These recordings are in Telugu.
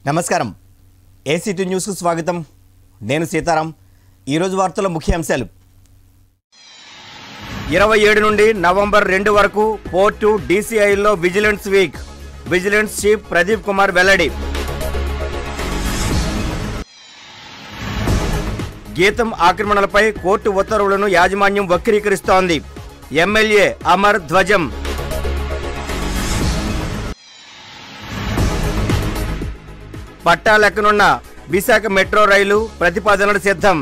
నమస్కారం ఏసీటీ న్యూస్కు స్వాగతం నేను సీతారాం ఈరోజు వార్తల ముఖ్య అంశాలు ఇరవై ఏడు నుండి నవంబర్ రెండు వరకు పోర్టు డీసీఐలో vigilance week vigilance chief Pradeep Kumar వెల్లడి గీతం ఆక్రమణలపై కోర్టు ఉత్తర్వులను యాజమాన్యం వక్రీకరిస్తోంది ఎమ్మెల్యే అమర్ ధ్వజం పట్టాలెక్కనున్న విశాఖ మెట్రో రైలు ప్రతిపాదనలు సిద్ధం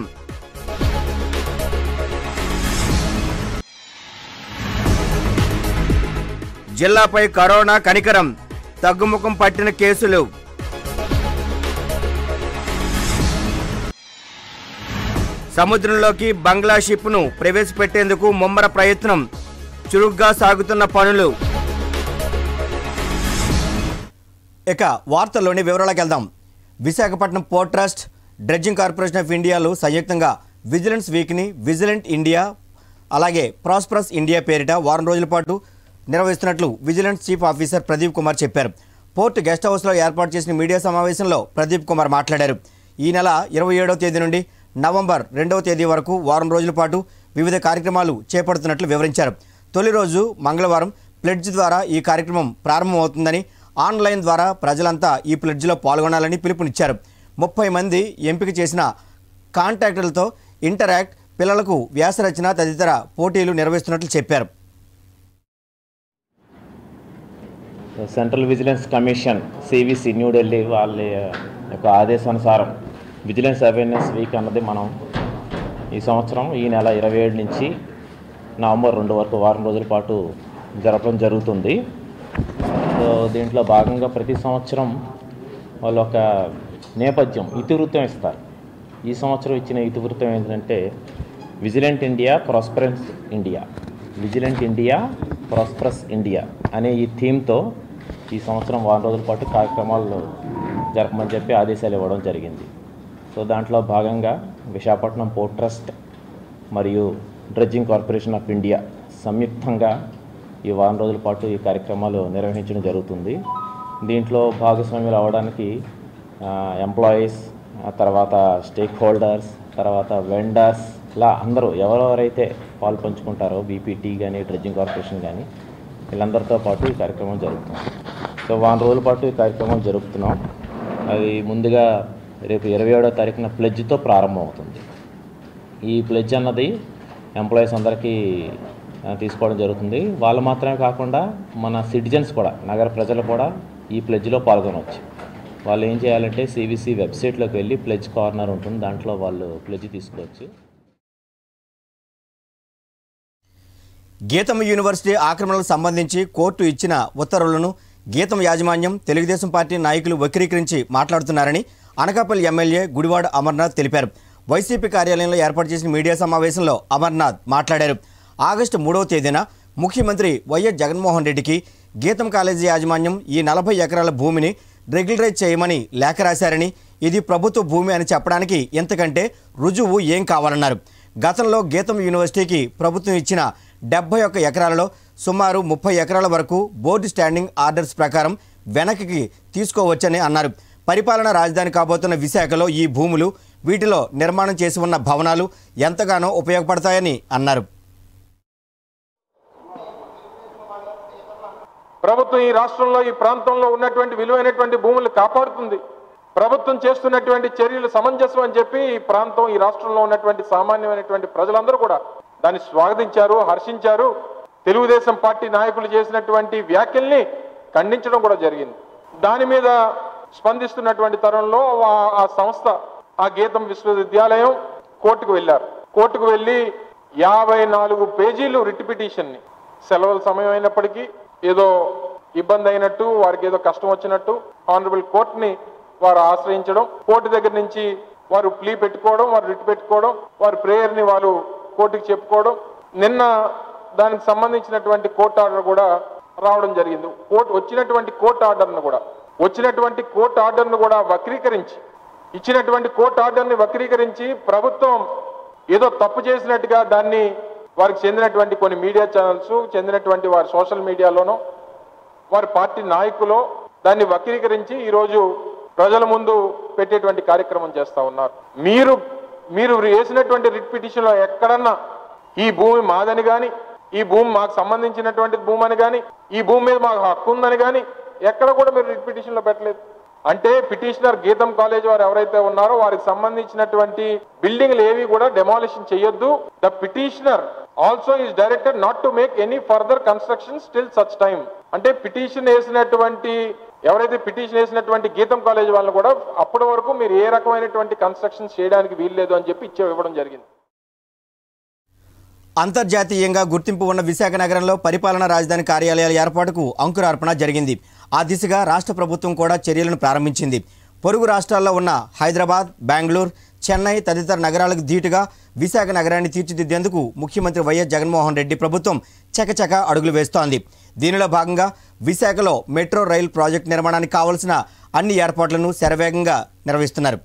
జిల్లాపై కరోనా కనికరం తగ్గుముఖం పట్టిన కేసులు సముద్రంలోకి బంగ్లా షిప్ను ప్రవేశపెట్టేందుకు ముమ్మర ప్రయత్నం చురుగ్గా సాగుతున్న పనులు ఇక వార్తల్లోని వివరాలకు వెళ్దాం Visakhapatnam port trust dredging corporation of ఇండియాలు సంయుక్తంగా విజిలెన్స్ వీక్ని విజిలెంట్ ఇండియా అలాగే ప్రాస్పరస్ ఇండియా పేరిట వారం రోజుల పాటు నిర్వహిస్తున్నట్లు vigilance chief officer Pradeep Kumar చెప్పారు పోర్ట్ గెస్ట్ హౌస్లో ఏర్పాటు చేసిన మీడియా సమావేశంలో ప్రదీప్ కుమార్ మాట్లాడారు ఈ నెల ఇరవై ఏడవ తేదీ నుండి నవంబర్ రెండవ తేదీ వరకు వారం రోజుల పాటు వివిధ కార్యక్రమాలు చేపడుతున్నట్లు వివరించారు తొలి రోజు మంగళవారం ప్లెడ్జ్ ద్వారా ఈ కార్యక్రమం ప్రారంభమవుతుందని ఆన్లైన్ ద్వారా ప్రజలంతా ఈ ప్లెడ్జ్లో పాల్గొనాలని పిలుపునిచ్చారు ముప్పై మంది ఎంపిక చేసిన కాంటాక్టులతో ఇంటరాక్ట్ పిల్లలకు వ్యాసరచన తదితర పోటీలు నిర్వహిస్తున్నట్లు చెప్పారు central vigilance commission CVC New Delhi వాళ్ళ యొక్క ఆదేశానుసారం విజిలెన్స్ అవేర్నెస్ వీక్ అన్నది మనం ఈ సంవత్సరం ఈ నెల ఇరవై ఏడు నుంచి నవంబర్ రెండు వరకు వారం రోజుల పాటు జరపడం జరుగుతుంది సో దీంట్లో భాగంగా ప్రతి సంవత్సరం వాళ్ళు ఒక నేపథ్యం ఇతివృత్తం ఇస్తారు ఈ సంవత్సరం ఇచ్చిన ఇతివృత్తం ఏంటంటే vigilant India prosperence India vigilant India prosperous India అనే ఈ థీమ్తో ఈ సంవత్సరం వారం రోజుల పాటు కార్యక్రమాలు జరపమని చెప్పి ఆదేశాలు ఇవ్వడం జరిగింది సో దాంట్లో భాగంగా విశాఖపట్నం పోర్ట్ ట్రస్ట్ మరియు డ్రెడ్జింగ్ కార్పొరేషన్ ఆఫ్ ఇండియా సంయుక్తంగా ఈ వారం రోజుల పాటు ఈ కార్యక్రమాలు నిర్వహించడం జరుగుతుంది దీంట్లో భాగస్వామ్యులు అవ్వడానికి ఎంప్లాయీస్ తర్వాత స్టేక్ హోల్డర్స్ తర్వాత వెండర్స్ ఇలా అందరూ ఎవరెవరైతే పాలు పంచుకుంటారో బీపీటీ కానీ డ్రెడ్జింగ్ కార్పొరేషన్ కానీ వీళ్ళందరితో పాటు ఈ కార్యక్రమం జరుగుతుంది సో వారం రోజుల పాటు ఈ కార్యక్రమం జరుపుతున్నాం అది ముందుగా రేపు ఇరవై ఏడో తారీఖున ప్లెడ్జ్తో ప్రారంభం అవుతుంది ఈ ప్లెడ్జ్ అన్నది ఎంప్లాయీస్ అందరికీ ఆ, తీసుకోవడం జరుగుతుంది వాళ్ళు మాత్రమే కాకుండా మన సిటిజన్స్ కూడా నగర ప్రజలు కూడా ఈ ప్లెడ్జ్లో పాల్గొనవచ్చు వాళ్ళు ఏం చేయాలంటే సివిసి వెబ్సైట్లోకి వెళ్ళి ప్లెడ్జ్ కార్నర్ ఉంటుంది దాంట్లో వాళ్ళు ప్లెడ్జ్ తీసుకోవచ్చు గీతం యూనివర్సిటీ ఆక్రమణలకు సంబంధించి కోర్టు ఇచ్చిన ఉత్తర్వులను గీతం యాజమాన్యం తెలుగుదేశం పార్టీ నాయకులు వక్రీకరించి మాట్లాడుతున్నారని అనకాపల్లి ఎమ్మెల్యే గుడివాడ అమర్నాథ్ తెలిపారు వైసీపీ కార్యాలయంలో ఏర్పాటు చేసిన మీడియా సమావేశంలో అమర్నాథ్ మాట్లాడారు ఆగస్టు మూడవ తేదీన ముఖ్యమంత్రి వైఎస్ జగన్మోహన్ రెడ్డికి గీతం కాలేజీ యాజమాన్యం ఈ నలభై ఎకరాల భూమిని రెగ్యులరైజ్ చేయమని లేఖ రాశారని ఇది ప్రభుత్వ భూమి అని చెప్పడానికి ఎంతకంటే రుజువు ఏం కావాలన్నారు గతంలో గీతం యూనివర్సిటీకి ప్రభుత్వం ఇచ్చిన డెబ్బై ఒక్క ఎకరాలలో సుమారు ముప్పై ఎకరాల వరకు బోర్డు స్టాండింగ్ ఆర్డర్స్ ప్రకారం వెనక్కి తీసుకోవచ్చని అన్నారు పరిపాలనా రాజధాని కాబోతున్న విశాఖలో ఈ భూములు వీటిలో నిర్మాణం చేసి ఉన్న భవనాలు ఎంతగానో ఉపయోగపడతాయని అన్నారు ప్రభుత్వం ఈ రాష్ట్రంలో ఈ ప్రాంతంలో ఉన్నటువంటి విలువైనటువంటి భూములు కాపాడుతుంది ప్రభుత్వం చేస్తున్నటువంటి చర్యలు సమంజసం అని చెప్పి ఈ ప్రాంతం ఈ రాష్ట్రంలో ఉన్నటువంటి సామాన్యమైనటువంటి ప్రజలందరూ కూడా దాన్ని స్వాగతించారు హర్షించారు తెలుగుదేశం పార్టీ నాయకులు చేసినటువంటి వ్యాఖ్యల్ని ఖండించడం కూడా జరిగింది దాని మీద స్పందిస్తున్నటువంటి తరుణంలో ఆ- ఆ సంస్థ ఆ గీతం విశ్వవిద్యాలయం కోర్టుకు వెళ్ళారు కోర్టుకు వెళ్ళి యాభై నాలుగు పేజీలు రిట్ పిటిషన్ని సెలవుల సమయం అయినప్పటికీ ఏదో ఇబ్బంది అయినట్టు వారికి ఏదో కష్టం వచ్చినట్టు ఆనరబుల్ కోర్టుని వారు ఆశ్రయించడం కోర్టు దగ్గర నుంచి వారు ప్లీ పెట్టుకోవడం వారు రిట్ పెట్టుకోవడం వారి ప్రేయర్ని వారు కోర్టుకి చెప్పుకోవడం నిన్న దానికి సంబంధించినటువంటి కోర్టు ఆర్డర్ కూడా రావడం జరిగింది కోర్టు వచ్చినటువంటి కోర్టు ఆర్డర్ను కూడా వచ్చినటువంటి కోర్టు ఆర్డర్ను కూడా వక్రీకరించి ఇచ్చినటువంటి కోర్టు ఆర్డర్ని వక్రీకరించి ప్రభుత్వం ఏదో తప్పు చేసినట్టుగా దాన్ని వారికి చెందినటువంటి కొన్ని మీడియా ఛానల్స్ చెందినటువంటి వారి సోషల్ మీడియాలోనో వారి పార్టీ నాయకులు దాన్ని వక్రీకరించి ఈరోజు ప్రజల ముందు పెట్టేటువంటి కార్యక్రమం చేస్తా ఉన్నారు మీరు మీరు వేసినటువంటి రిట్ పిటిషన్లో ఎక్కడన్నా ఈ భూమి మాదని కానీ ఈ భూమి మాకు సంబంధించినటువంటి భూమి అని కానీ ఈ భూమి మీద మాకు హక్కు ఉందని కానీ ఎక్కడ కూడా మీరు రిట్ పిటిషన్లో పెట్టలేదు అంటే పిటిషనర్ గీతం కాలేజ్ వారు ఎవరైతే ఉన్నారో వారికి సంబంధించినటువంటి బిల్డింగ్లు ఏవి కూడా డెమాలిషన్ చేయొద్దు the petitioner also is directed not to make any further construction still such time అంటే పిటిషన్ వేసినటువంటి ఎవరైతే పిటిషన్ వేసినటువంటి గీతం కాలేజ్ వాళ్ళు కూడా అప్పటి వరకు మీరు ఏ రకమైనటువంటి కన్స్ట్రక్షన్స్ చేయడానికి వీల్లేదు అని చెప్పి ఇచ్చే ఇవ్వడం జరిగింది అంతర్జాతీయంగా గుర్తింపు ఉన్న విశాఖ నగరంలో పరిపాలనా రాజధాని కార్యాలయాల ఏర్పాటుకు అంకురార్పణ జరిగింది ఆ దిశగా రాష్ట్ర ప్రభుత్వం కూడా చర్యలను ప్రారంభించింది పొరుగు రాష్ట్రాల్లో ఉన్న హైదరాబాద్ బెంగళూరు చెన్నై తదితర నగరాలకు ధీటుగా విశాఖ నగరాన్ని తీర్చిదిద్దేందుకు ముఖ్యమంత్రి వైఎస్ జగన్మోహన్ రెడ్డి ప్రభుత్వం చకచక అడుగులు వేస్తోంది దీనిలో భాగంగా విశాఖలో మెట్రో రైల్ ప్రాజెక్టు నిర్మాణానికి కావలసిన అన్ని ఏర్పాట్లను శరవేగంగా నిర్వహిస్తున్నారు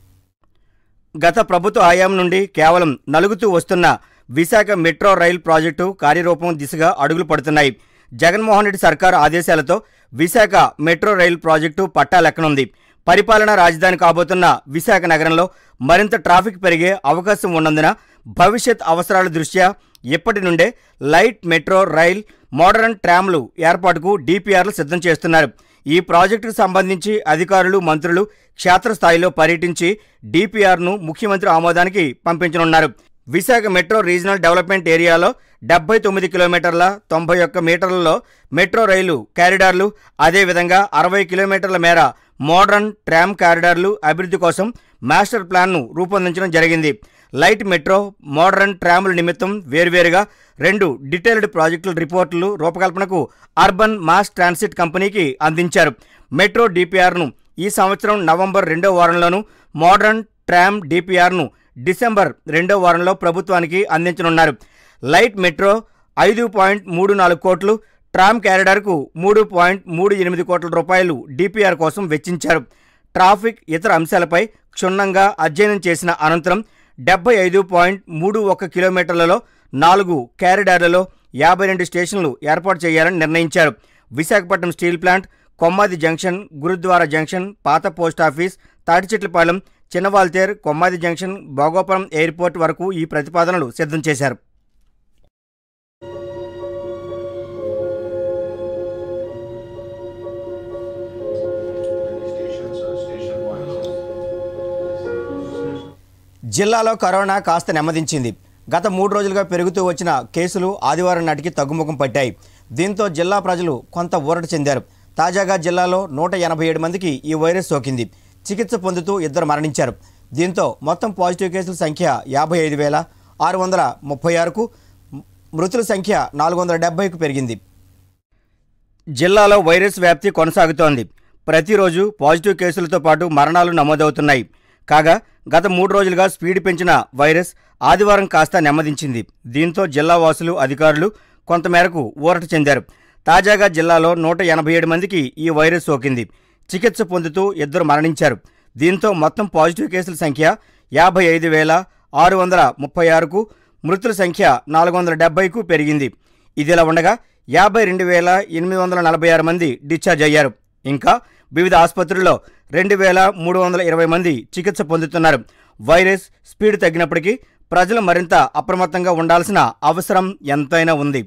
గత ప్రభుత్వ హయాం నుండి కేవలం నలుగుతూ వస్తున్న విశాఖ మెట్రో రైల్ ప్రాజెక్టు కార్యరూపం దిశగా అడుగులు పడుతున్నాయి జగన్మోహన్ రెడ్డి సర్కారు ఆదేశాలతో విశాఖ మెట్రో రైల్ ప్రాజెక్టు పట్టాలెక్కనుంది పరిపాలనా రాజధాని కాబోతున్న విశాఖ నగరంలో మరింత ట్రాఫిక్ పెరిగే అవకాశం ఉన్నందున భవిష్యత్ అవసరాల దృష్ట్యా ఇప్పటి నుండే లైట్ మెట్రో రైల్ మోడర్న్ ట్రామ్లు ఏర్పాటుకు డిపిఆర్లు సిద్ధం చేస్తున్నారు ఈ ప్రాజెక్టుకు సంబంధించి అధికారులు మంత్రులు క్షేత్రస్థాయిలో పర్యటించి డిపిఆర్ను ముఖ్యమంత్రి ఆమోదానికి పంపించనున్నారు విశాఖ మెట్రో రీజనల్ డెవలప్మెంట్ ఏరియాలో డెబ్బై తొమ్మిది కిలోమీటర్ల తొంభై ఒక్క మీటర్లలో మెట్రో రైలు కారిడార్లు అదేవిధంగా అరవై కిలోమీటర్ల మేర మోడర్న్ ట్రామ్ కారిడార్లు అభివృద్ధి కోసం మాస్టర్ ప్లాన్ను రూపొందించడం జరిగింది లైట్ మెట్రో మోడర్న్ ట్రాముల నిమిత్తం వేర్వేరుగా రెండు డీటెయిల్డ్ ప్రాజెక్టుల రిపోర్టులు రూపకల్పనకు అర్బన్ మాస్ ట్రాన్సిట్ కంపెనీకి అందించారు మెట్రో డిపిఆర్ను ఈ సంవత్సరం నవంబర్ రెండో వారంలోను మోడర్న్ ట్రామ్ డిపిఆర్ను డిసెంబర్ రెండో వారంలో ప్రభుత్వానికి అందించనున్నారు లైట్ మెట్రో ఐదు పాయింట్ మూడు నాలుగు కోట్లు ట్రామ్ క్యారిడార్కు మూడు పాయింట్ మూడు ఎనిమిది కోట్ల రూపాయలు డిపిఆర్ కోసం వెచ్చించారు ట్రాఫిక్ ఇతర అంశాలపై క్షుణ్ణంగా అధ్యయనం చేసిన అనంతరం డెబ్బై ఐదు పాయింట్ మూడు ఒక్క కిలోమీటర్లలో నాలుగు క్యారిడార్లలో యాభై రెండు స్టేషన్లు ఏర్పాటు చేయాలని నిర్ణయించారు Visakhapatnam steel plant Kommadi junction Gurudwara junction పాత post office Thatichetlapalem Chinawaltair Kommadi junction Bhogapuram airport వరకు ఈ ప్రతిపాదనలు సిద్ధం చేశారు జిల్లాలో కరోనా కాస్త నెమ్మదించింది గత మూడు రోజులుగా పెరుగుతూ వచ్చిన కేసులు ఆదివారం నాటికి తగ్గుముఖం పట్టాయి దీంతో జిల్లా ప్రజలు కొంత ఊరట చెందారు తాజాగా జిల్లాలో నూట ఎనభై ఏడు మందికి ఈ వైరస్ సోకింది చికిత్స పొందుతూ ఇద్దరు మరణించారు దీంతో మొత్తం పాజిటివ్ కేసుల సంఖ్య యాభై ఐదు వేల ఆరు వందల ముప్పై ఆరుకు మృతుల సంఖ్య నాలుగు వందల డెబ్బైకు పెరిగింది జిల్లాలో వైరస్ వ్యాప్తి కొనసాగుతోంది ప్రతిరోజు పాజిటివ్ కేసులతో పాటు మరణాలు నమోదవుతున్నాయి కాగా గత మూడు రోజులుగా స్పీడ్ పెంచిన వైరస్ ఆదివారం కాస్త నెమ్మదించింది దీంతో జిల్లా వాసులు అధికారులు కొంతమేరకు ఊరట చెందారు తాజాగా జిల్లాలో నూట ఎనభై ఏడు మందికి ఈ వైరస్ సోకింది చికిత్స పొందుతూ ఇద్దరు మరణించారు దీంతో మొత్తం పాజిటివ్ కేసుల సంఖ్య యాభై ఐదు వేల ఆరు వందల ముప్పై ఆరుకు మృతుల సంఖ్య నాలుగు వందల డెబ్బైకు పెరిగింది ఇదిలా ఉండగా యాభై రెండు వేల ఎనిమిది వందల నలభై ఆరు మంది డిశ్చార్జ్ అయ్యారు ఇంకా వివిధ ఆసుపత్రుల్లో రెండు వేల మూడు వందల ఇరవై మంది చికిత్స పొందుతున్నారు వైరస్ స్పీడ్ తగ్గినప్పటికీ ప్రజలు మరింత అప్రమత్తంగా ఉండాల్సిన అవసరం ఎంతైనా ఉంది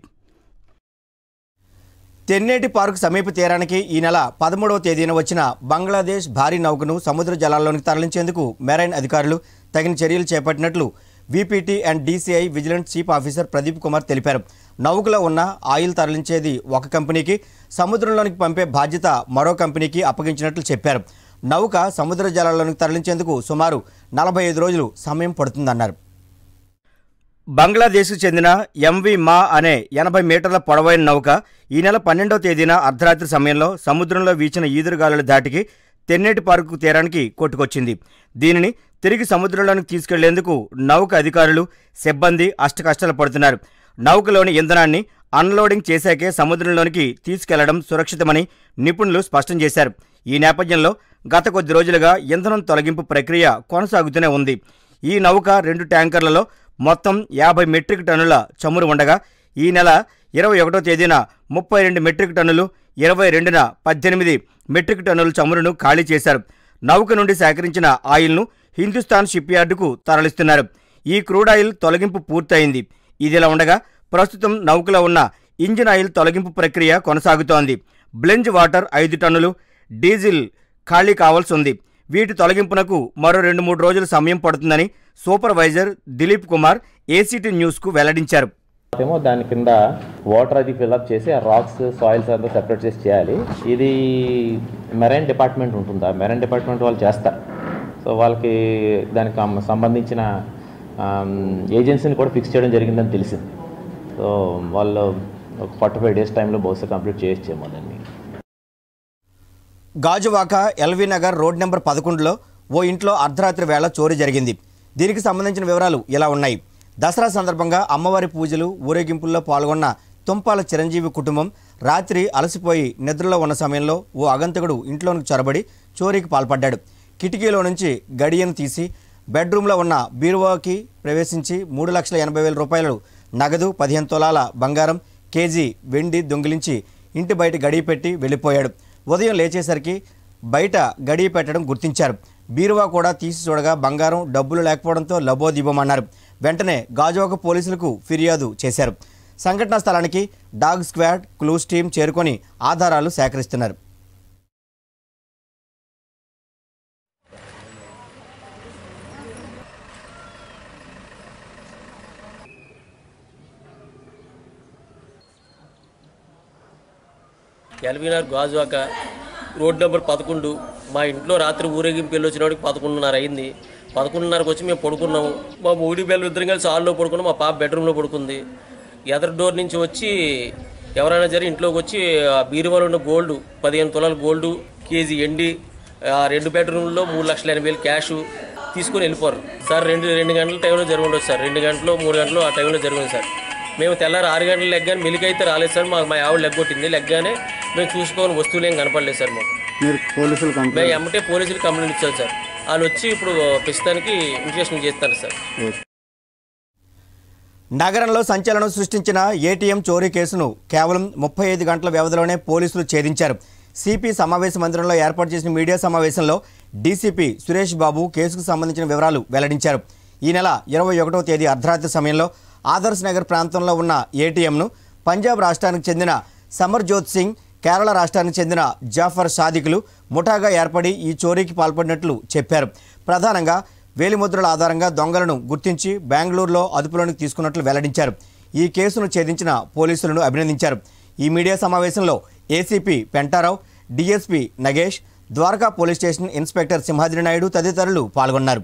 తెన్నేటి పార్క్ సమీప తీరానికి ఈ నెల పదమూడవ తేదీన వచ్చిన బంగ్లాదేశ్ భారీ నౌకను సముద్ర జలాల్లోనికి తరలించేందుకు మెరైన్ అధికారులు తగిన చర్యలు చేపట్టినట్లు VPT and DCI vigilance chief officer Pradeep Kumar తెలిపారు నౌకలో ఉన్న ఆయిల్ తరలించేది ఒక కంపెనీకి సముద్రంలోనికి పంపే బాధ్యత మరో కంపెనీకి అప్పగించినట్లు చెప్పారు నౌక సముద్ర జలాల్లోనికి తరలించేందుకు సుమారు నలభై ఐదు రోజులు సమయం పడుతుందన్నారు బంగ్లాదేశ్కు చెందిన ఎంవి మా అనే ఎనభై మీటర్ల పొడవైన నౌక ఈ నెల పన్నెండవ తేదీన అర్ధరాత్రి సమయంలో సముద్రంలో వీచిన ఈదురుగాలుల దాటికి తెన్నేటి పార్కు తీరానికి కొట్టుకొచ్చింది దీనిని తిరిగి సముద్రంలోనికి తీసుకెళ్లేందుకు నౌక అధికారులు సిబ్బంది అష్టకష్టాలు పడుతున్నారు నౌకలోని ఇంధనాన్ని అన్లోడింగ్ చేశాకే సముద్రంలోనికి తీసుకెళ్లడం సురక్షితమని నిపుణులు స్పష్టం చేశారు ఈ నేపథ్యంలో గత కొద్ది రోజులుగా ఇంధనం తొలగింపు ప్రక్రియ కొనసాగుతూనే ఉంది ఈ నౌక రెండు ట్యాంకర్లలో మొత్తం యాభై మెట్రిక్ టన్నుల చమురు ఉండగా ఈ నెల ఇరవై ఒకటో తేదీన ముప్పై రెండు మెట్రిక్ టన్నులు ఇరవై రెండున పద్దెనిమిది మెట్రిక్ టన్నుల చమురును ఖాళీ చేశారు నౌక నుండి సేకరించిన ఆయిల్ను హిందుస్థాన్ షిప్ యార్డుకు తరలిస్తున్నారు ఈ క్రూడ్ ఆయిల్ తొలగింపు పూర్తయింది ఇదిలా ఉండగా ప్రస్తుతం నౌకలో ఉన్న ఇంజిన్ ఆయిల్ తొలగింపు ప్రక్రియ కొనసాగుతోంది బ్లెంజ్ వాటర్ ఐదు టన్నులు డీజిల్ ఖాళీ కావాల్సి ఉంది వీటి తొలగింపునకు మరో రెండు మూడు రోజుల సమయం పడుతుందని సూపర్వైజర్ దిలీప్ కుమార్ ఏసీటీ న్యూస్కు వెల్లడించారు ఏమో దాని కింద వాటర్ అది ఫిల్అప్ చేసి ఆ రాక్స్ సాయిల్స్ అంతా సెపరేట్ చేసి చేయాలి ఇది మెరైన్ డిపార్ట్మెంట్ ఉంటుందా మెరైన్ డిపార్ట్మెంట్ వాళ్ళు చేస్తారు సో వాళ్ళకి దానికి అమ్- సంబంధించిన ఏజెన్సీని కూడా ఫిక్స్ చేయడం జరిగిందని తెలిసింది సో వాళ్ళు ఒక ఫార్టీ ఫైవ్ డేస్ టైంలో బహుశా కంప్లీట్ చేయొచ్చేమో దాన్ని Gajuwaka LV Nagar road number పదకొండులో ఓ ఇంట్లో అర్ధరాత్రి వేళ చోరీ జరిగింది దీనికి సంబంధించిన వివరాలు ఇలా ఉన్నాయి దసరా సందర్భంగా అమ్మవారి పూజలు ఊరేగింపుల్లో పాల్గొన్న తుంపాల చిరంజీవి కుటుంబం రాత్రి అలసిపోయి నిద్రలో ఉన్న సమయంలో ఓ అగంతకుడు ఇంట్లోనికి చొరబడి చోరీకి పాల్పడ్డాడు కిటికీలో నుంచి గడియను తీసి బెడ్రూమ్లో ఉన్న బీరువాకి ప్రవేశించి మూడు లక్షల ఎనభై వేల రూపాయలు నగదు పదిహేను తులాల బంగారం కేజీ వెండి దొంగిలించి ఇంటి బయట గడియ పెట్టి వెళ్ళిపోయాడు ఉదయం లేచేసరికి బయట గడియ పెట్టడం గుర్తించారు బీరువా కూడా తీసి చూడగా బంగారం డబ్బులు లేకపోవడంతో లబోదిబమన్నారు వెంటనే గాజువాక పోలీసులకు ఫిర్యాదు చేశారు సంఘటనా స్థలానికి డాగ్ స్క్వాడ్ క్లూస్ టీం చేరుకొని ఆధారాలు సేకరిస్తున్నారు ఎల్బీనార్ గాజువాక రోడ్ నెంబర్ పదకొండు మా ఇంట్లో రాత్రి ఊరేగింపు వెళ్ళి వచ్చినప్పటికి పదకొండున్నర అయింది పదకొండున్నరకు వచ్చి మేము పడుకున్నాము మా మూడి బెల్లు ఇద్దరం కలిసి హాల్లో పడుకున్నాం మా పాప బెడ్రూమ్లో పడుకుంది ఎదర్ డోర్ నుంచి వచ్చి ఎవరైనా సరే ఇంట్లోకి వచ్చి ఆ బీరువాలో ఉన్న గోల్డ్ పదిహేను తులాల గోల్డ్ కేజీ ఎండి ఆ రెండు బెడ్రూమ్లో మూడు లక్షల ఎనభై వేలు క్యాష్ తీసుకొని వెళ్ళిపోరు సార్ రెండు రెండు గంటల టైంలో జరిగి ఉండొచ్చు సార్ రెండు గంటలు మూడు గంటలు ఆ టైంలో జరిగింది సార్ మేము తెల్లారి ఆరు గంటల లెగ్గానే మిలికి అయితే రాలేదు సార్ మాకు మా ఆవిడ లెగ్గొట్టింది లెగ్గానే మేము చూసుకోని వస్తువులు ఏం కనపడలేదు సార్ మాకు మీరు పోలీసులు కంప్లైంట్ మేము ఎమ్మటే పోలీసులు కంప్లైంట్ ఇచ్చాం సార్ వాళ్ళు వచ్చి ఇప్పుడు ప్రస్తుతానికి ఇన్వెస్టిగేషన్ చేస్తారు సార్ నగరంలో సంచలనం సృష్టించిన ఏటీఎం చోరీ కేసును కేవలం ముప్పై ఐదు గంటల వ్యవధిలోనే పోలీసులు ఛేదించారు సిపి సమావేశ మందిరంలో ఏర్పాటు చేసిన మీడియా సమావేశంలో డీసీపీ సురేష్ బాబు కేసుకు సంబంధించిన వివరాలు వెల్లడించారు ఈ నెల ఇరవై ఒకటవ తేదీ అర్ధరాత్రి సమయంలో ఆదర్శ్ నగర్ ప్రాంతంలో ఉన్న ఏటీఎంను పంజాబ్ రాష్ట్రానికి చెందిన సమర్జోత్ సింగ్ కేరళ రాష్ట్రానికి చెందిన జాఫర్ సాదికులు ముఠాగా ఏర్పడి ఈ చోరీకి పాల్పడినట్లు చెప్పారు ప్రధానంగా వేలిముద్రల ఆధారంగా దొంగలను గుర్తించి బెంగళూరులో అదుపులోనికి తీసుకున్నట్లు వెల్లడించారు ఈ కేసును ఛేదించిన పోలీసులను అభినందించారు ఈ మీడియా సమావేశంలో ACP Pentarao DSP Nagesh Dwaraka police station inspector Simhadri Naidu తదితరులు పాల్గొన్నారు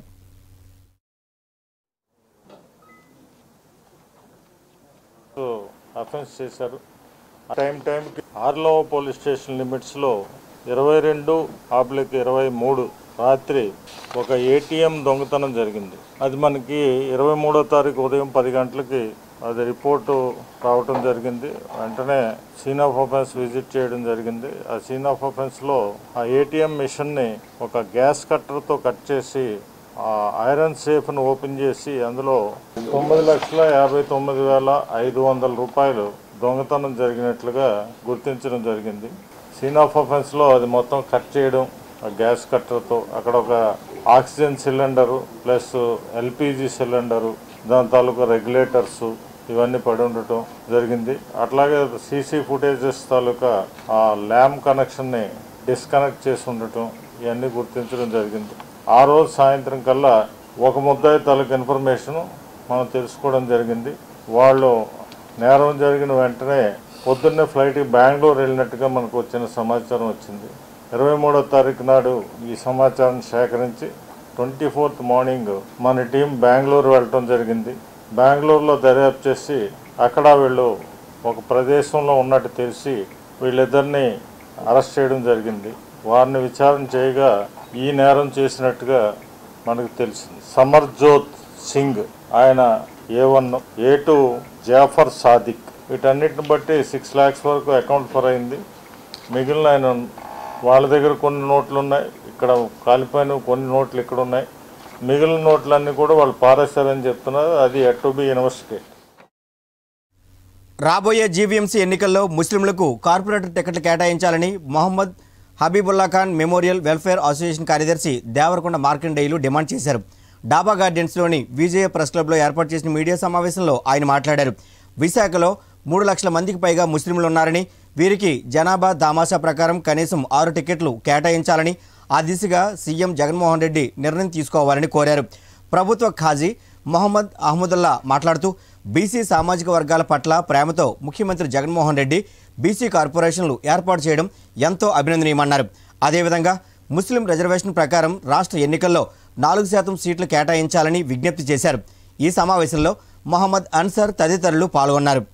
అఫెన్స్ చేశారు ఆ టైం టైంకి ఆర్లో పోలీస్ స్టేషన్ లిమిట్స్లో ఇరవై రెండు ఆబ్లిక్ ఇరవై మూడు రాత్రి ఒక ఏటీఎం దొంగతనం జరిగింది అది మనకి ఇరవై మూడో తారీఖు ఉదయం పది గంటలకి అది రిపోర్టు రావటం జరిగింది వెంటనే సీన్ ఆఫ్ ఆఫెన్స్ విజిట్ చేయడం జరిగింది ఆ సీన్ ఆఫ్ ఆఫెన్స్లో ఆ ఏటీఎం మిషన్ని ఒక గ్యాస్ కట్టర్తో కట్ చేసి ఆ ఐరన్ సేఫ్ను ఓపెన్ చేసి అందులో తొమ్మిది లక్షల యాభై తొమ్మిది వేల ఐదు వందల రూపాయలు దొంగతనం జరిగినట్లుగా గుర్తించడం జరిగింది సీన్ ఆఫ్ ఆఫెన్స్లో అది మొత్తం కట్ చేయడం ఆ గ్యాస్ కట్టర్తో అక్కడ ఒక oxygen cylinder plus LPG cylinder దాని తాలూకా రెగ్యులేటర్స్ ఇవన్నీ పడి ఉండటం జరిగింది అట్లాగే సీసీ ఫుటేజెస్ తాలూకా ఆ ల్యామ్ కనెక్షన్ని డిస్కనెక్ట్ చేసి ఉండటం ఇవన్నీ గుర్తించడం జరిగింది ఆ రోజు సాయంత్రం కల్లా ఒక ముద్దాయి తాలూకు ఇన్ఫర్మేషన్ మనం తెలుసుకోవడం జరిగింది వాళ్ళు నేరం జరిగిన వెంటనే పొద్దున్నే ఫ్లైట్కి బెంగళూరు వెళ్ళినట్టుగా మనకు వచ్చిన సమాచారం వచ్చింది ఇరవై మూడో తారీఖు నాడు ఈ సమాచారం సేకరించి ట్వంటీ ఫోర్త్ మార్నింగ్ మన టీం బెంగళూరు వెళ్ళటం జరిగింది బెంగళూరులో దర్యాప్తు చేసి అక్కడ వీళ్ళు ఒక ప్రదేశంలో ఉన్నట్టు తెలిసి వీళ్ళిద్దరిని అరెస్ట్ చేయడం జరిగింది వారిని విచారణ చేయగా ఈ నేరం చేసినట్టుగా మనకు తెలిసింది సమర్జోత్ సింగ్ ఆయన A one A two Jafar Sadiq వీటన్నిటిని బట్టి సిక్స్ ల్యాక్స్ వరకు అకౌంట్ ఫర్ అయింది మిగిలిన ఆయన వాళ్ళ దగ్గర కొన్ని నోట్లు ఉన్నాయి ఇక్కడ కాలిపోయిన కొన్ని నోట్లు ఇక్కడ ఉన్నాయి మిగిలిన నోట్లన్నీ కూడా వాళ్ళు పారేస్తారని చెప్తున్నారు అది ఎట్ టు బి ఇన్వెస్టిగేట్ రాబోయే జీవీఎంసీ ఎన్నికల్లో ముస్లింలకు కార్పొరేటర్ టికెట్లు కేటాయించాలని Mohammad Habibullah Khan memorial welfare association కార్యదర్శి దేవరకొండ మార్కండేయులు డిమాండ్ చేశారు డాబా గార్డెన్స్లోని విజయ ప్రెస్ క్లబ్లో ఏర్పాటు చేసిన మీడియా సమావేశంలో ఆయన మాట్లాడారు విశాఖలో మూడు లక్షల మందికి పైగా ముస్లింలు ఉన్నారని వీరికి జనాభా దామాషా ప్రకారం కనీసం ఆరు టికెట్లు కేటాయించాలని ఆ దిశగా సీఎం జగన్మోహన్ రెడ్డి నిర్ణయం తీసుకోవాలని కోరారు ప్రభుత్వ ఖాజీ మొహమ్మద్ అహ్మదుల్లా మాట్లాడుతూ బీసీ సామాజిక వర్గాల పట్ల ప్రేమతో ముఖ్యమంత్రి జగన్మోహన్ రెడ్డి బీసీ కార్పొరేషన్లు ఏర్పాటు చేయడం ఎంతో అభినందనీయమన్నారు అదేవిధంగా ముస్లిం రిజర్వేషన్ ప్రకారం రాష్ట్ర ఎన్నికల్లో నాలుగు శాతం సీట్లు కేటాయించాలని విజ్ఞప్తి చేశారు ఈ సమావేశంలో మొహమ్మద్ అన్సర్ తదితరులు పాల్గొన్నారు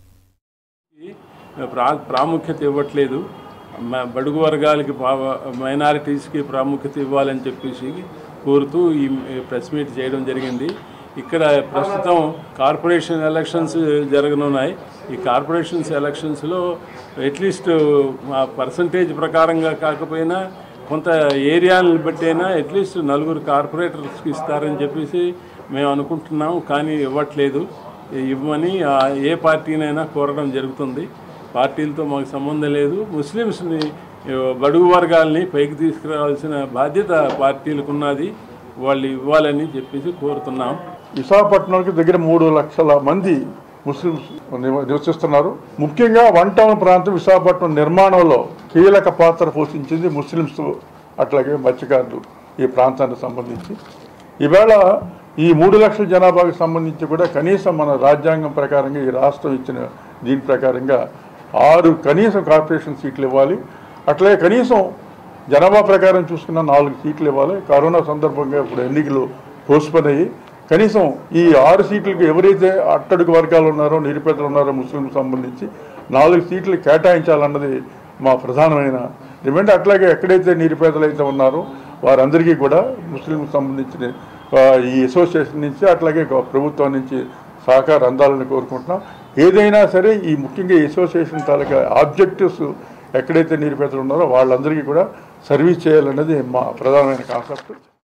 ప్రా ప్రాముఖ్యత ఇవ్వట్లేదు మ- బడుగు వర్గాలకి పా- మైనారిటీస్కి ప్రాముఖ్యత ఇవ్వాలని చెప్పేసి కోరుతూ ఈ ప్రెస్ మీట్ చేయడం జరిగింది ఇక్కడ ప్రస్తుతం కార్పొరేషన్ ఎలక్షన్స్ జరగనున్నాయి ఈ కార్పొరేషన్స్ ఎలక్షన్స్లో అట్లీస్ట్ ఆ పర్సంటేజ్ ప్రకారంగా కాకపోయినా కొంత ఏరియాలను బట్టైనా అట్లీస్ట్ నలుగురు కార్పొరేటర్స్కి ఇస్తారని చెప్పేసి మేము అనుకుంటున్నాం కానీ ఇవ్వట్లేదు ఇవ్వమని ఆ ఏ పార్టీనైనా కోరడం జరుగుతుంది పార్టీలతో మాకు సంబంధం లేదు ముస్లిమ్స్ని ఆ, బడుగు వర్గాల్ని పైకి తీసుకురావాల్సిన బాధ్యత పార్టీలకు ఉన్నది వాళ్ళు ఇవ్వాలని చెప్పేసి కోరుతున్నాం విశాఖపట్నంకి దగ్గర మూడు లక్షల మంది ముస్లిమ్స్ నివ- నివసిస్తున్నారు ముఖ్యంగా వన్ టౌన్ ప్రాంతం విశాఖపట్నం నిర్మాణంలో కీలక పాత్ర పోషించింది ముస్లిమ్స్ అట్లాగే మత్స్యకారులు ఈ ప్రాంతానికి సంబంధించి ఈవేళ ఈ మూడు లక్షల జనాభాకు సంబంధించి కూడా కనీసం మన రాజ్యాంగం ప్రకారంగా ఈ రాష్ట్రం ఇచ్చిన దీని ప్రకారంగా ఆరు కనీసం కార్పొరేషన్ సీట్లు ఇవ్వాలి అట్లాగే కనీసం జనాభా ప్రకారం చూసుకున్న నాలుగు సీట్లు ఇవ్వాలి కరోనా సందర్భంగా ఇప్పుడు ఎన్నికలు పోస్ట్పోన్ అయ్యి కనీసం ఈ ఆరు సీట్లకు ఎవరైతే అట్టడుగు వర్గాలు ఉన్నారో నిరుపేదలు ఉన్నారో ముస్లింలకు సంబంధించి నాలుగు సీట్లు కేటాయించాలన్నది మా ప్రధానమైన డిమాండ్ అట్లాగే ఎక్కడైతే నిరుపేదలు అయితే ఉన్నారో వారందరికీ కూడా ముస్లింలకు సంబంధించిన ఆ, ఈ అసోసియేషన్ నుంచి అట్లాగే గ- ప్రభుత్వం నుంచి సహకారం అందాలని కోరుకుంటున్నాం ఏదైనా సరే ఈ ముఖ్యంగా ఈ అసోసియేషన్ తాలూకా ఆబ్జెక్టివ్స్ ఎక్కడైతే నిరుపేదలు ఉన్నారో వాళ్ళందరికీ కూడా సర్వీస్ చేయాలన్నది మా ప్రధానమైన కాన్సెప్ట్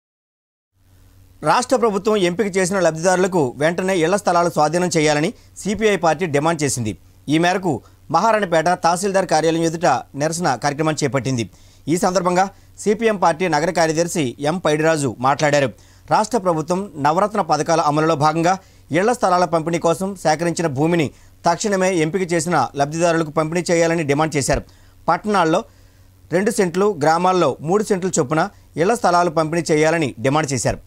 రాష్ట్ర ప్రభుత్వం ఎంపిక చేసిన లబ్ధిదారులకు వెంటనే ఇళ్ల స్థలాలు స్వాధీనం చేయాలని సిపిఐ పార్టీ డిమాండ్ చేసింది ఈ మేరకు మహారాణిపేట తహసీల్దార్ కార్యాలయం ఎదుట నిరసన కార్యక్రమం చేపట్టింది ఈ సందర్భంగా సిపిఎం పార్టీ నగర కార్యదర్శి ఎం పైడిరాజు మాట్లాడారు రాష్ట్ర ప్రభుత్వం నవరత్న పథకాల అమలులో భాగంగా ఇళ్ల స్థలాల పంపిణీ కోసం సేకరించిన భూమిని తక్షణమే ఎంపిక చేసిన లబ్ధిదారులకు పంపిణీ చేయాలని డిమాండ్ చేశారు పట్టణాల్లో రెండు సెంట్లు గ్రామాల్లో మూడు సెంట్లు చొప్పున ఇళ్ల స్థలాలు పంపిణీ చేయాలని డిమాండ్ చేశారు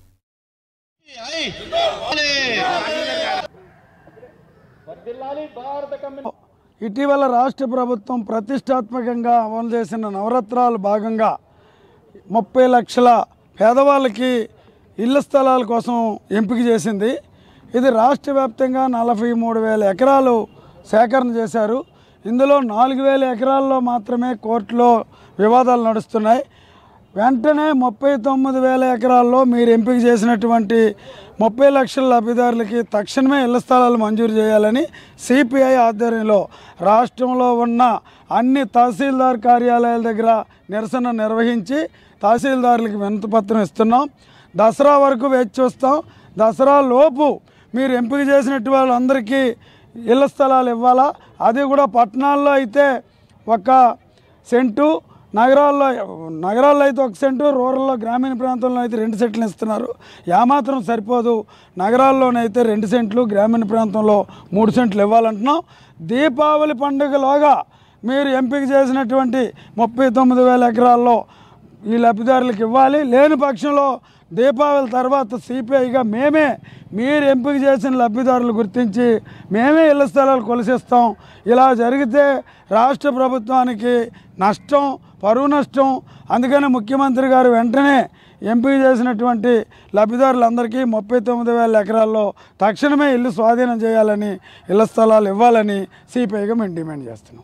ఇటీవల రాష్ట్ర ప్రభుత్వం ప్రతిష్టాత్మకంగా అమలు చేసిన నవరత్నాలు భాగంగా ముప్పై లక్షల పేదవాళ్ళకి ఇళ్ల స్థలాల కోసం ఎంపిక చేసింది ఇది రాష్ట్ర వ్యాప్తంగా నలభై మూడు వేల ఎకరాలు సేకరణ చేశారు ఇందులో నాలుగు వేల ఎకరాల్లో మాత్రమే కోర్టులో వివాదాలు నడుస్తున్నాయి వెంటనే ముప్పై తొమ్మిది వేల ఎకరాల్లో మీరు ఎంపిక చేసినటువంటి ముప్పై లక్షల లబ్ధిదారులకి తక్షణమే ఇళ్ల స్థలాలు మంజూరు చేయాలని సిపిఐ ఆధ్వర్యంలో రాష్ట్రంలో ఉన్న అన్ని తహసీల్దార్ కార్యాలయాల దగ్గర నిరసన నిర్వహించి తహసీల్దారులకు వినతిపత్రం ఇస్తున్నాం దసరా వరకు వేచి చూస్తాం దసరా లోపు మీరు ఎంపిక చేసినట్టు వాళ్ళందరికీ ఇళ్ల స్థలాలు ఇవ్వాలా అది కూడా పట్టణాల్లో అయితే ఒక సెంటు నగరాల్లో నగరాల్లో అయితే ఒక సెంటు రూరల్లో గ్రామీణ ప్రాంతంలో అయితే రెండు సెంట్లు ఇస్తున్నారు ఏమాత్రం సరిపోదు నగరాల్లోనైతే రెండు సెంట్లు గ్రామీణ ప్రాంతంలో మూడు సెంట్లు ఇవ్వాలంటున్నాం దీపావళి పండుగలోగా మీరు ఎంపిక చేసినటువంటి ముప్పై తొమ్మిది వేల ఎకరాల్లో ఈ లబ్ధిదారులకు ఇవ్వాలి లేని పక్షంలో దీపావళి తర్వాత సిపిఐగా మేమే మీరు ఎంపిక చేసిన లబ్ధిదారులు గుర్తించి మేమే ఇళ్ల స్థలాలు కొలిసిస్తాం ఇలా జరిగితే రాష్ట్ర ప్రభుత్వానికి నష్టం పరువు నష్టం అందుకని ముఖ్యమంత్రి గారు వెంటనే ఎంపిక చేసినటువంటి లబ్ధిదారులందరికీ ముప్పై తొమ్మిది వేల ఎకరాల్లో తక్షణమే ఇల్లు స్వాధీనం చేయాలని ఇళ్ల స్థలాలు ఇవ్వాలని సిపిఐగా మేము డిమాండ్ చేస్తున్నాం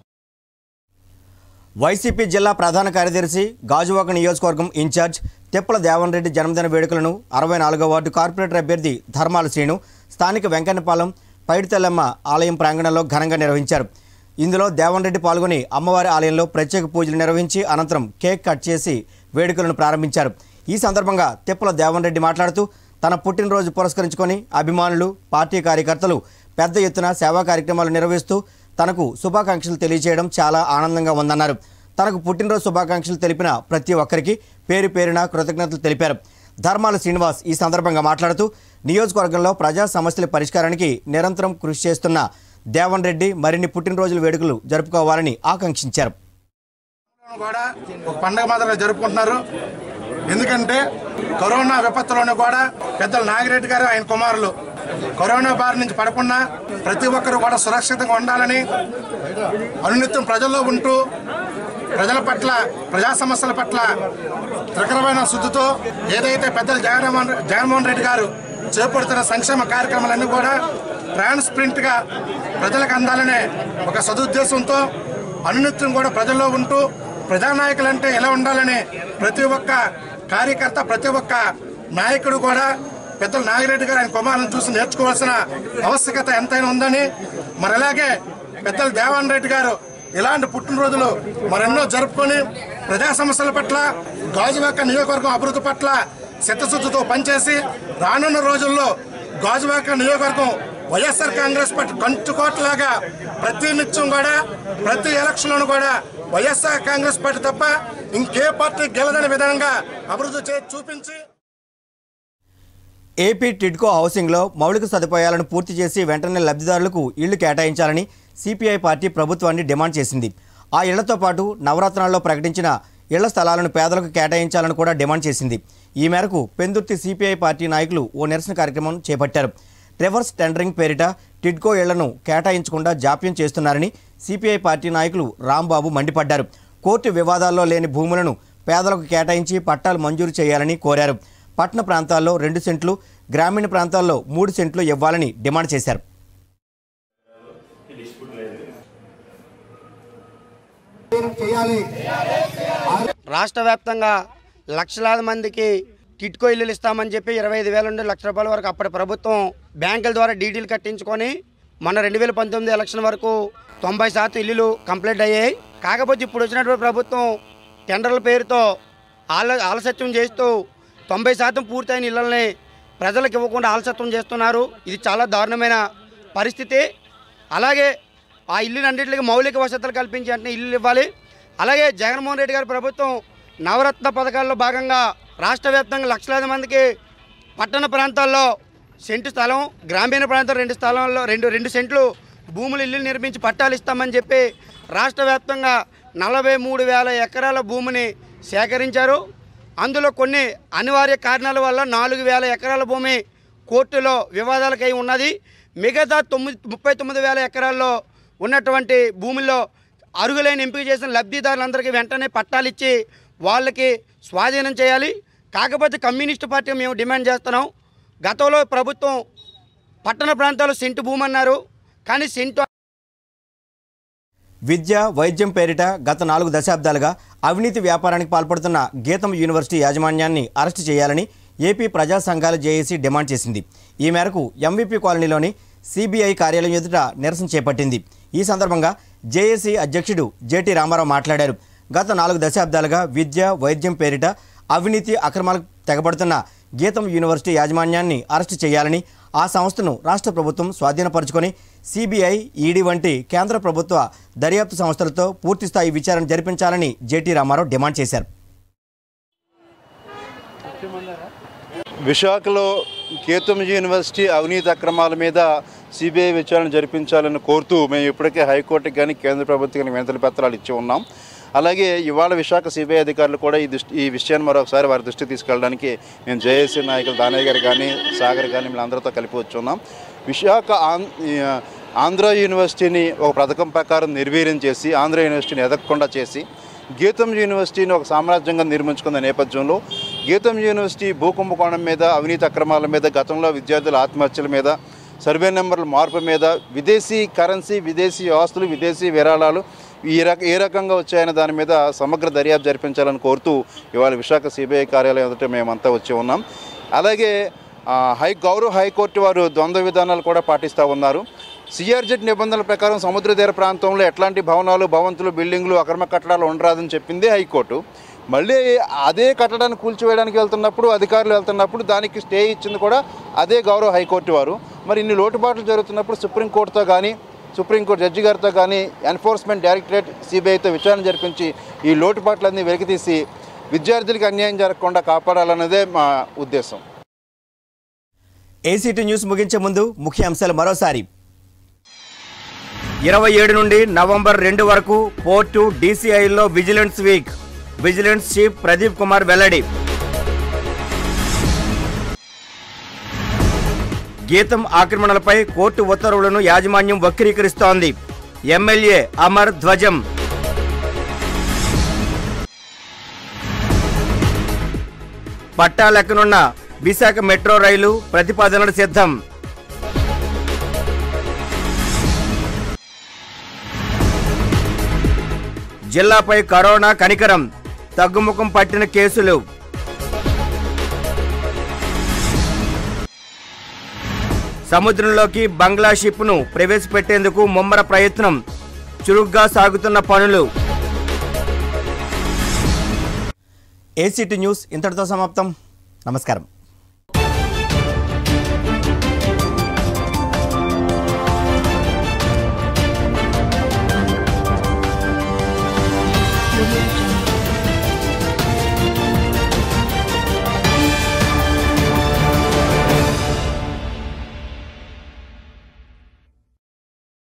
వైసీపీ జిల్లా ప్రధాన కార్యదర్శి గాజువాక నియోజకవర్గం ఇన్ఛార్జ్ తిప్పల దేవన్ రెడ్డి జన్మదిన వేడుకలను అరవై నాలుగో వార్డు కార్పొరేటర్ అభ్యర్థి ధర్మాల శ్రీను స్థానిక వెంకన్నపాలెం పైడితల్లమ్మ ఆలయం ప్రాంగణంలో ఘనంగా నిర్వహించారు ఇందులో దేవన్ రెడ్డి పాల్గొని అమ్మవారి ఆలయంలో ప్రత్యేక పూజలు నిర్వహించి అనంతరం కేక్ కట్ చేసి వేడుకలను ప్రారంభించారు ఈ సందర్భంగా తిప్పల దేవన్ రెడ్డి మాట్లాడుతూ తన పుట్టినరోజు పురస్కరించుకొని అభిమానులు పార్టీ కార్యకర్తలు పెద్ద ఎత్తున సేవా కార్యక్రమాలు నిర్వహిస్తూ తనకు శుభాకాంక్షలు తెలియజేయడం చాలా ఆనందంగా ఉందన్నారు తనకు పుట్టినరోజు శుభాకాంక్షలు తెలిపిన ప్రతి ఒక్కరికి పేరు పేరున కృతజ్ఞతలు తెలిపారు ధర్మాల శ్రీనివాస్ ఈ సందర్భంగా మాట్లాడుతూ నియోజకవర్గంలో ప్రజా సమస్యల పరిష్కారానికి నిరంతరం కృషి చేస్తున్న దేవన్ రెడ్డి మరిన్ని పుట్టినరోజుల వేడుకలు జరుపుకోవాలని ఆకాంక్షించారు కూడా ఒక పండగ మాదిరిగా జరుపుకుంటున్నారు ఎందుకంటే కరోనా విపత్తులోనే కూడా పెద్దలు నాగిరెడ్డి గారు ఆయన కుమారులు కరోనా బారి నుంచి పడకుండా ప్రతి ఒక్కరు కూడా సురక్షితంగా ఉండాలని అనునిత్యం ప్రజల్లో ఉంటూ ప్రజల పట్ల ప్రజా సమస్యల పట్ల త్రికరమైన శుద్ధితో ఏదైతే పెద్దలు జగన్మోహన్ జగన్మోహన్ రెడ్డి గారు చేపడుతున్న సంక్షేమ కార్యక్రమాలన్నీ కూడా ట్రాన్స్పరెంట్ గా ప్రజలకు అందాలనే ఒక సదుద్దేశంతో అనునిత్యం కూడా ప్రజల్లో ఉంటూ ప్రజానాయకులంటే ఎలా ఉండాలని ప్రతి ఒక్క కార్యకర్త ప్రతి ఒక్క నాయకుడు కూడా పెద్దలు నాగిరెడ్డి గారు ఆయన కుమారులను చూసి నేర్చుకోవాల్సిన ఆవశ్యకత ఎంతైనా ఉందని మరి అలాగే పెద్దలు దేవాన్ రెడ్డి గారు ఇలాంటి పుట్టినరోజులు మరెన్నో జరుపుకొని ప్రజా సమస్యల పట్ల గాజువాక నియోజకవర్గం అభివృద్ధి పట్ల చిత్తశుద్ధితో పనిచేసి రానున్న రోజుల్లో గాజువాక నియోజకవర్గం వైఎస్ఆర్ కాంగ్రెస్ పార్టీ కంచుకోటలాగా ప్రతి నిత్యం కూడా ప్రతి ఎలక్షన్లోనూ కూడా వైఎస్ఆర్ కాంగ్రెస్ పార్టీ తప్ప ఇంకే పార్టీ గెలదని విధంగా అభివృద్ధి చేసి చూపించి ఏపీ టిడ్కో హౌసింగ్లో మౌలిక సదుపాయాలను పూర్తి చేసి వెంటనే లబ్ధిదారులకు ఇళ్లు కేటాయించాలని సిపిఐ పార్టీ ప్రభుత్వాన్ని డిమాండ్ చేసింది ఆ ఇళ్లతో పాటు నవరత్నాల్లో ప్రకటించిన ఇళ్ల స్థలాలను పేదలకు కేటాయించాలని కూడా డిమాండ్ చేసింది ఈ మేరకు పెందుర్తి సిపిఐ పార్టీ నాయకులు ఓ నిరసన కార్యక్రమం చేపట్టారు రివర్స్ టెండరింగ్ పేరిట టిడ్కో ఇళ్లను కేటాయించకుండా జాప్యం చేస్తున్నారని సిపిఐ పార్టీ నాయకులు రాంబాబు మండిపడ్డారు కోర్టు వివాదాల్లో లేని భూములను పేదలకు కేటాయించి పట్టాలు మంజూరు చేయాలని కోరారు పట్టణ ప్రాంతాల్లో రెండు సెంట్లు గ్రామీణ ప్రాంతాల్లో మూడు సెంట్లు ఇవ్వాలని డిమాండ్ చేశారు రాష్ట్ర వ్యాప్తంగా లక్షలాది మందికి టిట్కో ఇల్లులు ఇస్తామని చెప్పి ఇరవై ఐదు వేల నుండి లక్ష రూపాయల వరకు అప్పటి ప్రభుత్వం బ్యాంకుల ద్వారా డీడీలు కట్టించుకొని మొన్న రెండు వేల పంతొమ్మిది ఎలక్షన్ వరకు తొంభై శాతం ఇల్లులు కంప్లీట్ అయ్యాయి కాకపోతే ఇప్పుడు వచ్చినటువంటి ప్రభుత్వం టెండర్ల పేరుతో ఆల ఆలస్యం చేస్తూ తొంభై శాతం పూర్తయిన ఇళ్లని ప్రజలకు ఇవ్వకుండా ఆలస్యం చేస్తున్నారు ఇది చాలా దారుణమైన పరిస్థితి అలాగే ఆ ఇల్లునన్నింటికి మౌలిక వసతులు కల్పించి అంటే ఇల్లు ఇవ్వాలి అలాగే జగన్మోహన్ రెడ్డి గారి ప్రభుత్వం నవరత్న పథకాల్లో భాగంగా రాష్ట్ర వ్యాప్తంగా లక్షలాది మందికి పట్టణ ప్రాంతాల్లో సెంటు స్థలం గ్రామీణ ప్రాంతం రెండు స్థలంలో రెండు రెండు సెంట్లు భూములు ఇల్లు నిర్మించి పట్టాలు ఇస్తామని చెప్పి రాష్ట్ర వ్యాప్తంగా నలభై మూడు వేల ఎకరాల భూమిని సేకరించారు అందులో కొన్ని అనివార్య కారణాల వల్ల నాలుగు వేల ఎకరాల భూమి కోర్టులో వివాదాలకై ఉన్నది మిగతా తొమ్మిది ముప్పై తొమ్మిది వేల ఎకరాల్లో ఉన్నటువంటి భూముల్లో అర్హులైన ఎంపిక చేసిన లబ్ధిదారులందరికీ వెంటనే పట్టాలు ఇచ్చి వాళ్ళకి స్వాధీనం చేయాలి కాకపోతే కమ్యూనిస్ట్ పార్టీ మేము డిమాండ్ చేస్తున్నాం గతంలో ప్రభుత్వం పట్టణ ప్రాంతాల్లో సెంటు భూమి అన్నారు కానీ సెంటు విద్య వైద్యం పేరిట గత నాలుగు దశాబ్దాలుగా అవినీతి వ్యాపారానికి పాల్పడుతున్న గీతం యూనివర్సిటీ యాజమాన్యాన్ని అరెస్టు చేయాలని ఏపీ ప్రజా సంఘాల జేఏసీ డిమాండ్ చేసింది ఈ మేరకు ఎంవీపీ కాలనీలోని సిబిఐ కార్యాలయం ఎదుట నిరసన చేపట్టింది ఈ సందర్భంగా జేఏసీ అధ్యక్షుడు జేటీ రామారావు మాట్లాడారు గత నాలుగు దశాబ్దాలుగా విద్య వైద్యం పేరిట అవినీతి అక్రమాలకు తెగబడుతున్న గీతం యూనివర్సిటీ యాజమాన్యాన్ని అరెస్టు చేయాలని ఆ సంస్థను రాష్ట్ర ప్రభుత్వం స్వాధీనపరుచుకొని సిబిఐ ఈడీ వంటి కేంద్ర ప్రభుత్వ దర్యాప్తు సంస్థలతో పూర్తిస్థాయి విచారణ జరిపించాలని జేటీ రామారావు డిమాండ్ చేశారు విశాఖలో కేతం యూనివర్సిటీ అవినీతి అక్రమాల మీద సిబిఐ విచారణ జరిపించాలని కోరుతూ మేము ఇప్పటికే హైకోర్టుకి కానీ కేంద్ర ప్రభుత్వానికి వినతుల పత్రాలు ఇచ్చి ఉన్నాం అలాగే ఇవాళ విశాఖ సిబిఐ అధికారులు కూడా ఈ దృష్టి ఈ విషయాన్ని మరొకసారి వారి దృష్టికి తీసుకెళ్ళడానికి మేము జేఏసీ నాయకులు దానయ్య గారు కానీ సాగర్ కానీ వీళ్ళందరితో కలిపి వచ్చి ఉన్నాం విశాఖ ఆం- ఈ, ఆంధ్ర యూనివర్సిటీని ఒక పథకం ప్రకారం నిర్వీర్యం చేసి ఆంధ్ర యూనివర్సిటీని ఎదగకుండా చేసి గీతం యూనివర్సిటీని ఒక సామ్రాజ్యంగా నిర్మించుకున్న నేపథ్యంలో గీతం యూనివర్సిటీ భూకుంభకోణం మీద అవినీతి అక్రమాల మీద గతంలో విద్యార్థుల ఆత్మహత్యల మీద సర్వే నెంబర్ల మార్పు మీద విదేశీ కరెన్సీ విదేశీ ఆస్తులు విదేశీ విరాళాలు ఈ రక ఏ రకంగా వచ్చాయనే దాని మీద సమగ్ర దర్యాప్తు జరిపించాలని కోరుతూ ఇవాళ విశాఖ సిబిఐ కార్యాలయం ఎదుట మేమంతా వచ్చి ఉన్నాం అలాగే ఆ, హై గౌరవ హైకోర్టు వారు ద్వంద్వ విధానాలు కూడా పాటిస్తూ ఉన్నారు సిఆర్జెడ్ నిబంధనల ప్రకారం సముద్ర తీర ప్రాంతంలో ఎట్లాంటి భవనాలు భవంతులు బిల్డింగ్లు అక్రమ కట్టడాలు ఉండరాదని చెప్పింది హైకోర్టు మళ్ళీ అదే కట్టడాన్ని కూల్చివేయడానికి వెళ్తున్నప్పుడు అధికారులు వెళ్తున్నప్పుడు దానికి స్టే ఇచ్చింది కూడా అదే గౌరవ హైకోర్టు వారు మరి ఇన్ని లోటుపాట్లు జరుగుతున్నప్పుడు సుప్రీంకోర్టుతో కానీ సుప్రీంకోర్టు జడ్జి గారితో కానీ ఎన్ఫోర్స్మెంట్ డైరెక్టరేట్ సిబిఐతో విచారణ జరిపించి ఈ లోటుపాట్లన్నీ వెలికితీసి విద్యార్థులకు అన్యాయం జరగకుండా కాపాడాలన్నదే మా ఉద్దేశం ఏసీటీ న్యూస్ ముగించే ముందు ముఖ్య అంశాలు మరోసారి ఇరవై ఏడు నుండి నవంబర్ రెండు వరకు పోర్టు డీసీఐలో vigilance week vigilance chief Pradeep Kumar వెల్లడి గీతం ఆక్రమణలపై కోర్టు ఉత్తర్వులను యాజమాన్యం వక్రీకరిస్తోంది ఎమ్మెల్యే అమర్ ధ్వజం పట్టాలెక్కనున్న విశాఖ మెట్రో రైలు ప్రతిపాదనలు సిద్ధం జిల్లాపై కరోనా కనికరం తగ్గుముఖం పట్టిన కేసులు సముద్రంలోకి బంగ్లా షిప్ను ప్రవేశపెట్టేందుకు ముమ్మర ప్రయత్నం చురుగ్గా సాగుతున్న పనులు ఏసీటీ న్యూస్ ఇంతటితో సమాప్తం నమస్కారం audio